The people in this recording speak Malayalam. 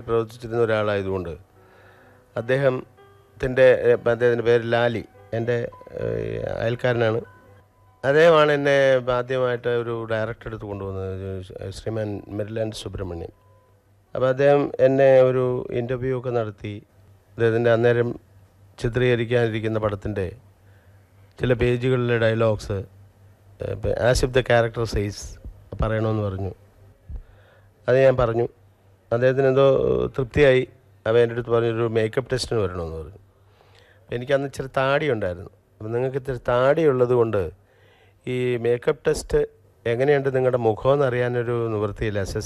പ്രവർത്തിച്ചിരുന്ന ഒരാളായതുകൊണ്ട് അദ്ദേഹത്തിൻ്റെ അദ്ദേഹത്തിൻ്റെ പേര് ലാലി എൻ്റെ ഏഹ്, അയൽക്കാരനാണ് അദ്ദേഹമാണ് എന്നെ ആദ്യമായിട്ട് ഒരു ഡയറക്ടർ എടുത്ത് കൊണ്ടുവന്നത് ഒരു ശ്രീമാൻ മെരിലാൻഡ് സുബ്രഹ്മണ്യം അപ്പോൾ അദ്ദേഹം എന്നെ ഒരു ഇൻ്റർവ്യൂ ഒക്കെ നടത്തി അദ്ദേഹത്തിൻ്റെ അന്നേരം ചിത്രീകരിക്കാനിരിക്കുന്ന പടത്തിൻ്റെ ചില പേജുകളിലെ dialogues as if the character says പറയണമെന്ന് പറഞ്ഞു അത് ഞാൻ പറഞ്ഞു അദ്ദേഹത്തിന് എന്തോ തൃപ്തിയായി അവ എൻ്റെ അടുത്ത് പറഞ്ഞൊരു മേക്കപ്പ് ടെസ്റ്റിന് വരണമെന്ന് പറഞ്ഞു അപ്പോൾ എനിക്ക് അന്ന് ഇച്ചിരി താടി ഉണ്ടായിരുന്നു അപ്പം നിങ്ങൾക്ക് ഇത്തിരി താടി ഉള്ളത് കൊണ്ട് ഈ മേക്കപ്പ് ടെസ്റ്റ് എങ്ങനെയുണ്ട് നിങ്ങളുടെ മുഖമെന്ന് അറിയാനൊരു നിവൃത്തിയില്ല ആസ് എ